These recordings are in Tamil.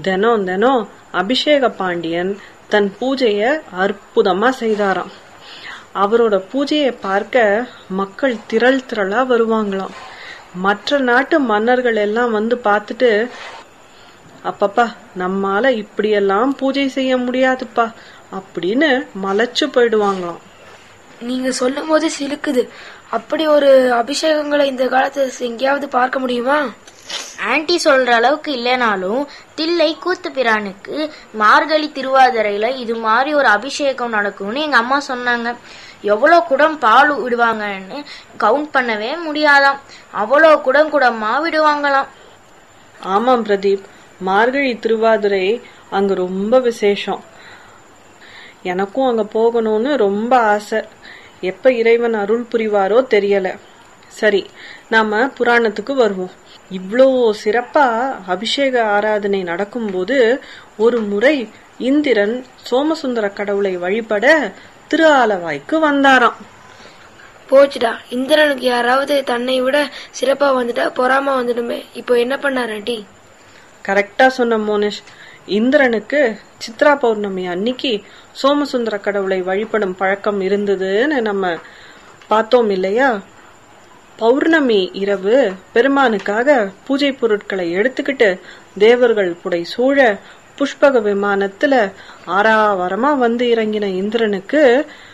தினம் தினம் அபிஷேக பாண்டியன் தன் பூஜைய அற்புதமா செய்தாராம் அவரோட பூஜையை பார்க்க மக்கள் திரள் திரளா வருவாங்களாம் மற்ற நாட்டு மன்னர்கள் எல்லாம் வந்து பார்த்துட்டு அப்பப்பா நம்மால இப்படியெல்லாம் பூஜை செய்ய முடியாதுப்பா அப்படின்னு மலைச்சு போயிடுவாங்களாம் நீங்க சொல்லும் போது சிலுக்குது அப்படி ஒரு அபிஷேகங்களை இந்த காலத்துல எங்கேயாவது பார்க்க முடியுமா ஆன்ட்டி சொல்ற அளவுக்கு இல்லைனாலும் தில்லை கூத்து பிரானுக்கு மார்கழி திருவாதிரையில இது மாதிரி ஒரு அபிஷேகம் நடக்கும்னு எங்க அம்மா சொன்னாங்க எவ்வளவு குடம் பால் விடுவாங்கன்னு கவுண்ட் பண்ணவே முடியாதாம் அவ்வளோ குடம் குடமா விடுவாங்களாம் ஆமாம் பிரதீப் மார்கழி திருவாதிரை அங்க ரொம்ப விசேஷம் எனக்கும் அங்க போகணும்னு ரொம்ப ஆசை எப்ப இறைவன் அருள் புரிவாரோ தெரியல சரி நாம புராணத்துக்கு வருவோம் இவ்வளோ சிறப்பா அபிஷேக ஆராதனை நடக்கும்போது ஒரு முறை இந்திரன் சோமசுந்தர கடவுளை வழிபட திரு ஆலவாய்க்கு வந்தாராம் போச்சுடா இந்திரனுக்கு யாராவது தன்னை விட சிறப்பா வந்துட்டா பொறாம வந்துடுமே இப்போ என்ன பண்ணார் ஆண்டி கரெக்டா சொன்ன மோனிஷ் இந்திரனுக்கு சித்ரா பௌர்ணமி அன்னைக்கு சோமசுந்தர கடவுளை வழிபடும் பழக்கம் இருந்ததுன்னு நம்ம பார்த்தோம் இல்லையா பௌர்ணமி இரவு பெருமானுக்காக பூஜை பொருட்களை எடுத்துக்கிட்டு தேவர்கள் புடை சூழ புஷ்பக விமானத்துல ஆறாவரமா வந்து இறங்கின இந்திரனுக்கு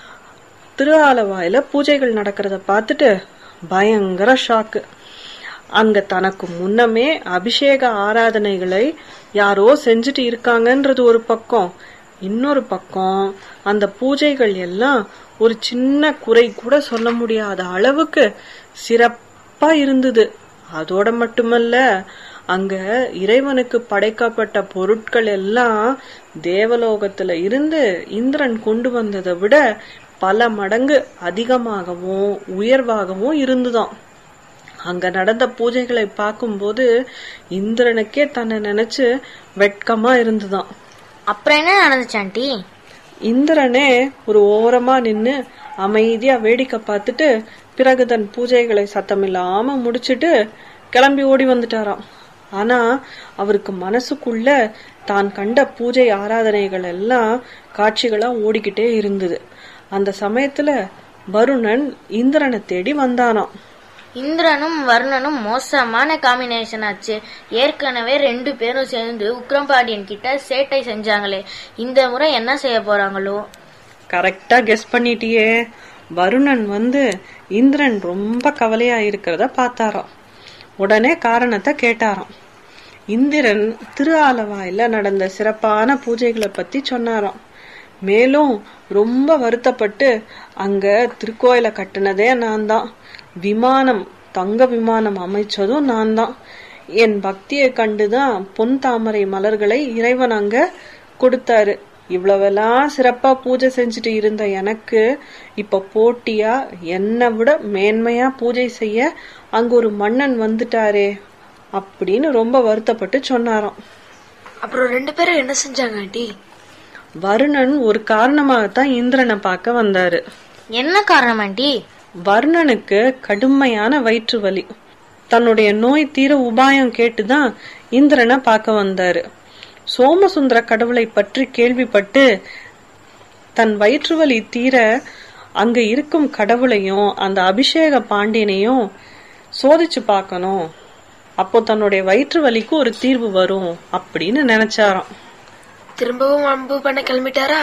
திரு ஆலவாயில பூஜைகள் நடக்கிறத பார்த்துட்டு பயங்கர ஷாக்கு அங்க தனக்கு முன்னமே அபிஷேக ஆராதனைகளை யாரோ செஞ்சுட்டு இருக்காங்கன்றது ஒரு பக்கம் இன்னொரு பக்கம் அந்த பூஜைகள் எல்லாம் ஒரு சின்ன குறை கூட சொல்ல முடியாத அளவுக்கு சிறப்பா இருந்தது அதோட மட்டுமல்ல அங்க இறைவனுக்கு படைக்கப்பட்ட பொருட்கள் எல்லாம் தேவலோகத்துல இருந்து இந்திரன் கொண்டு வந்ததை விட பல மடங்கு அதிகமாகவும் உயர்வாகவும் இருந்துதான் அங்க நடந்த பூஜைகளை பார்க்கும்போது இந்திரனுக்கே தன்னை நினைச்சு வெட்கமா இருந்துதான் அப்புறம் என்ன நடந்துச்சு ஆண்டி இந்திரனே ஒரு ஓரமா நின்னு அமைதியா வேடிக்கை பார்த்துட்டு பிறகு தன் பூஜைகளை சத்தமில்லாம முடிச்சிட்டு கிளம்பி ஓடி வந்துட்டாராம் ஆனா அவருக்கு மனசுக்குள்ள தான் கண்ட பூஜை ஆராதனைகள் எல்லாம் காட்சிகளா ஓடிக்கிட்டே இருந்தது அந்த சமயத்துல வருணன் இந்திரனை தேடி வந்தானாம் இந்திரனும் வர்ணனும் மோசமான காம்பினேஷன் ஆச்சு ஏற்கனவே ரெண்டு பேரும் சேர்ந்து உக்ரம்பாண்டியன் கிட்ட சேட்டை செஞ்சாங்களே இந்த முறை என்ன செய்ய போறாங்களோ கரெக்டா கெஸ் பண்ணிட்டியே வருணன் வந்து இந்திரன் ரொம்ப கவலையா இருக்கிறத பார்த்தாராம் உடனே காரணத்தை கேட்டாராம் இந்திரன் திரு ஆலவாயில நடந்த சிறப்பான பூஜைகளை பத்தி சொன்னாராம் மேலும் ரொம்ப வருத்தப்பட்டு அங்க திருக்கோயில கட்டுனதே நான் தான் விமானம் தங்க விமானம் அமைச்சதும் நான் தான் என் பக்தியை கண்டுதான் பொன் தாமரை மலர்களை இறைவன் அங்க கொடுத்தாரு இவ்வளவெல்லாம் சிறப்பா பூஜை செஞ்சுட்டு இருந்த எனக்கு இப்ப போட்டியா என்னை விட மேன்மையா பூஜை செய்ய அங்க ஒரு மன்னன் வந்துட்டாரே அப்படின்னு ரொம்ப வருத்தப்பட்டு சொன்னாராம் அப்புறம் ரெண்டு பேரும் என்ன செஞ்சாங்க ஆண்டி வருணன் ஒரு காரணமாகத்தான் இந்திரனை பார்க்க வந்தாரு என்ன காரணம் ஆண்டி வர்ணனுக்கு கடுமையான வயிற்று வலி தன்னுடைய நோய் தீர உபாயம் கேட்டுதான் இந்திரனை பார்க்க வந்தாரு சோமசுந்தர கடவுளை பற்றி கேள்விப்பட்டு தன் வயிற்று வலி தீர அங்க இருக்கும் கடவுளையும் அந்த அபிஷேக பாண்டியனையும் சோதிச்சு பார்க்கணும் அப்போ தன்னுடைய வயிற்று வலிக்கு ஒரு தீர்வு வரும் அப்படின்னு நினைச்சாராம் திரும்பவும் அன்பு பண்ண கிளம்பிட்டாரா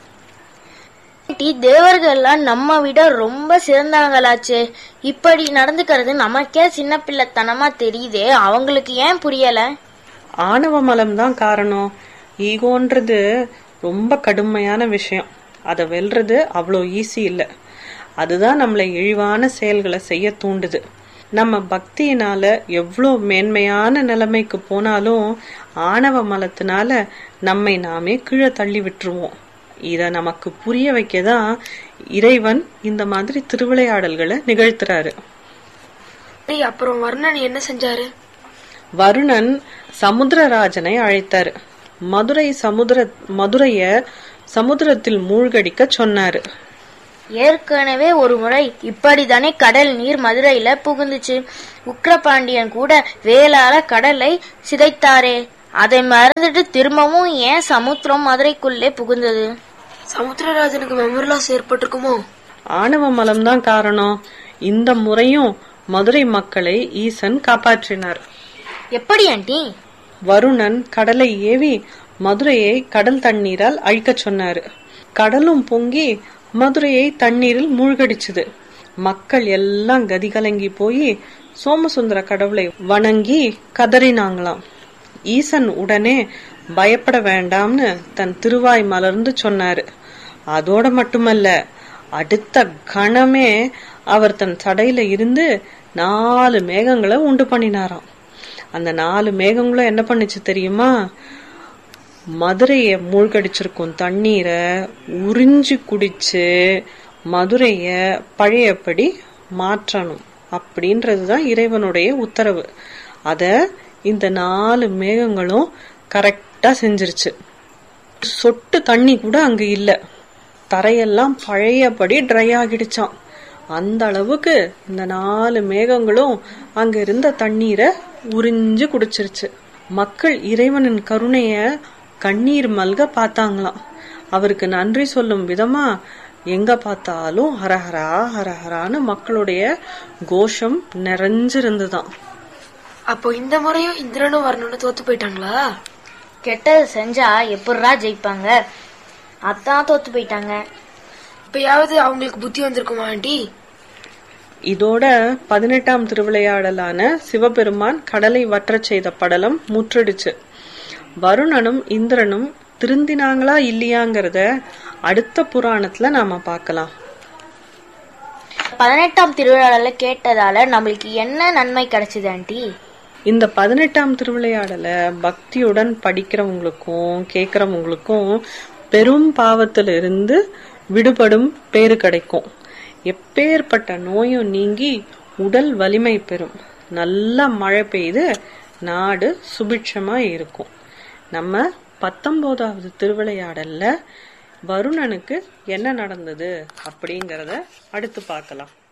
ஆண்டி தேவர்கள்லாம் நம்ம விட ரொம்ப சிறந்தவங்களாச்சே இப்படி நடந்துக்கிறது நமக்கே சின்ன பிள்ளைத்தனமா தெரியுதே அவங்களுக்கு ஏன் புரியல ஆணவ மலம் தான் காரணம் ஈகோன்றது ரொம்ப கடுமையான விஷயம் அதை வெல்றது அவ்வளோ ஈஸி இல்லை அதுதான் நம்மளை இழிவான செயல்களை செய்ய தூண்டுது நம்ம பக்தியினால எவ்வளோ மேன்மையான நிலைமைக்கு போனாலும் ஆணவ மலத்தினால நம்மை நாமே கீழே தள்ளி விட்டுருவோம் இத நமக்கு புரிய வைக்கதான் இறைவன் இந்த மாதிரி திருவிளையாடல்களை நிகழ்த்துறாரு ஆண்டி, அப்புறம் வர்ணன் என்ன செஞ்சாரு வருணன் சமுத்திரராஜனை அழைத்தாரு மதுரை சமுத்திர மதுரைய சமுத்திரத்தில் மூழ்கடிக்க சொன்னாரு ஏற்கனவே ஒரு முறை இப்படித்தானே கடல் நீர் மதுரையில புகுந்துச்சு உக்ரபாண்டியன் கூட வேளால கடலை சிதைத்தாரே அதை மறந்துட்டு திரும்பவும் ஏன் சமுத்திரம் மதுரைக்குள்ளே புகுந்தது சமுத்திரராஜனுக்கு மெமரி லாஸ் ஏற்பட்டிருக்குமோ ஆணவ மலம்தான் காரணம் இந்த முறையும் மதுரை மக்களை ஈசன் காப்பாற்றினார் எப்படி ஆண்டி வருணன் கடலை ஏவி மதுரையை கடல் தண்ணீரால் அழிக்கச் சொன்னாரு கடலும் பொங்கி மதுரையை தண்ணீரில் மூழ்கடிச்சுது மக்கள் எல்லாம் கதி கலங்கி போய் சோமசுந்தர கடவுளை வணங்கி கதறினாங்களாம் ஈசன் உடனே பயப்பட வேண்டாம்னு தன் திருவாய் மலர்ந்து சொன்னாரு அதோட மட்டுமல்ல அடுத்த கணமே அவர் தன் சடையில இருந்து நாலு மேகங்களை உண்டு பண்ணினாராம் அந்த நாலு மேகங்களும் என்ன பண்ணுச்சு தெரியுமா மதுரைய மூழ்கடிச்சிருக்கும் தண்ணீரை உறிஞ்சு குடிச்சு மதுரைய பழையபடி மாற்றணும் அப்படின்றதுதான் இறைவனுடைய உத்தரவு அத இந்த நாலு மேகங்களும் கரெக்டா செஞ்சிருச்சு சொட்டு தண்ணி கூட அங்க இல்ல தரையெல்லாம் பழையபடி ட்ரை ஆகிடுச்சாம் அந்த அளவுக்கு இந்த நாலு மேகங்களும் அங்க இருந்த தண்ணீரை உறிஞ்சு குடிச்சிருச்சு மக்கள் இறைவனின் கருணைய கண்ணீர் மல்க பார்த்தாங்களாம் அவருக்கு நன்றி சொல்லும் விதமா எங்க பார்த்தாலும் ஹரஹரா ஹரஹரான்னு மக்களுடைய கோஷம் நிறைஞ்சிருந்துதான் அப்போ இந்த முறையும் இந்திரனும் வரணும்னு தோத்து போயிட்டாங்களா கெட்டது செஞ்சா எப்படிரா ஜெயிப்பாங்க அதான் தோத்து போயிட்டாங்க இப்பயாவது அவங்களுக்கு புத்தி வந்திருக்குமா ஆண்டி இதோட பதினெட்டாம் திருவிளையாடலான சிவபெருமான் கடலை வற்றச் செய்த படலம் முற்றிடுச்சு வருணனும் இந்திரனும் திருந்தினாங்களா இல்லையாங்கிறத அடுத்த புராணத்துல நாம பார்க்கலாம் பதினெட்டாம் திருவிழால கேட்டதால நம்மளுக்கு என்ன நன்மை கிடைச்சது ஆண்டி இந்த பதினெட்டாம் திருவிளையாடல பக்தியுடன் படிக்கிறவங்களுக்கும் கேட்கறவங்களுக்கும் பெரும் பாவத்துல இருந்து விடுபடும் பேரு கிடைக்கும் எப்பேற்பட்ட நோயும் நீங்கி உடல் வலிமை பெறும் நல்ல மழை பெய்து நாடு சுபிட்சமா இருக்கும் நம்ம பத்தொன்பதாவது திருவிளையாடல்ல வருணனுக்கு என்ன நடந்தது அப்படிங்கறத அடுத்து பார்க்கலாம்